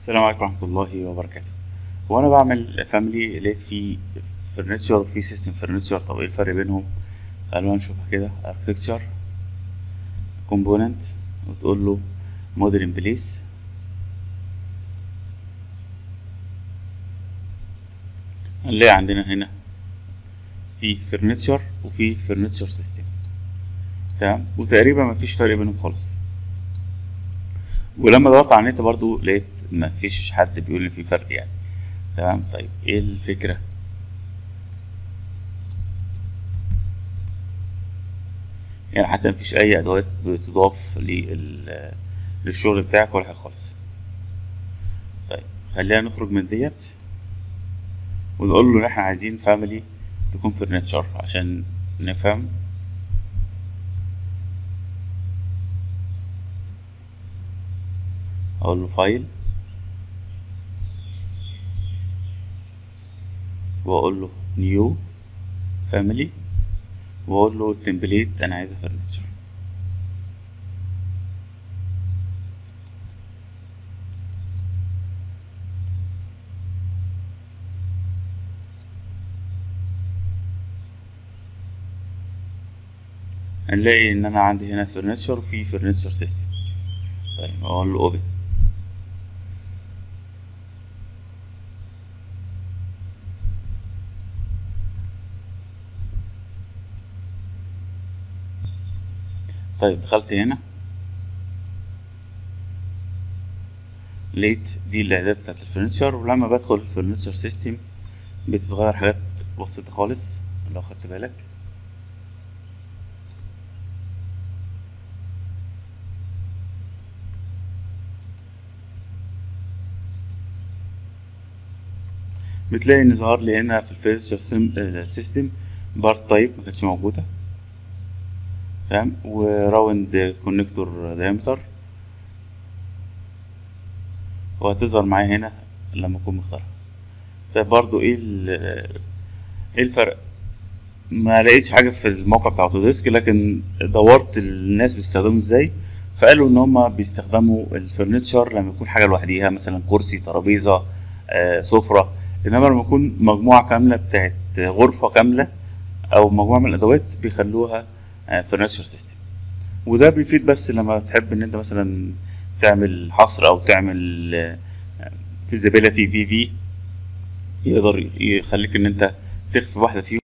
السلام عليكم ورحمة الله وبركاته وأنا بعمل فاميلي لقيت فيه فرنتشر وفي سيستم فرنتشر طب ايه الفرق بينهم خلونا نشوفها كده اركتكتشر كومبوننت وتقول له موديل بليس هنلاقي عندنا هنا في فرنتشر وفي فرنتشر سيستم تمام وتقريبا مفيش فرق بينهم خالص ولما دورت على النت برضو لقيت مفيش حد بيقول ان في فرق يعني تمام طيب ايه الفكرة يعني حتى مفيش اي ادوات بتضاف لل- للشغل بتاعك ولا حاجة خالص طيب خلينا نخرج من ديت ونقول له ان احنا عايزين فاميلي تكون فرنتشر عشان نفهم اقول له فايل واقول له نيو فاميلي واقول له تمبليت انا عايزها فرنتشر هنلاقي ان انا عندي هنا فرنتشر وفي فرنتشر سيستم طيب اقول له اوبن طيب دخلت هنا لقيت دي الاعداد بتاعت الفرنتشر ولما بدخل الفرنتشر سيستم بتتغير حاجات بسيطة خالص لو خدت بالك بتلاقي ان ظهر لي هنا في الفرنتشر سيستم بارت تايب ما كانتش موجودة تمام وراوند كونكتور دايمتر وهتظهر معايا هنا لما اكون مختارها طيب برضو ايه ال- ايه الفرق ما لقيتش حاجه في الموقع بتاع اوتوديسك لكن دورت الناس بيستخدموا ازاي فقالوا ان هما بيستخدموا الفرنتشر لما يكون حاجه لوحديها مثلا كرسي ترابيزه آه، سفره انما لما يكون مجموعه كامله بتاعت غرفه كامله او مجموعه من الادوات بيخلوها فرنتشر سيستم وده بيفيد بس لما تحب ان انت مثلا تعمل حصر او تعمل فيزيبيليتي في في يقدر يخليك ان انت تخفي واحده فيهم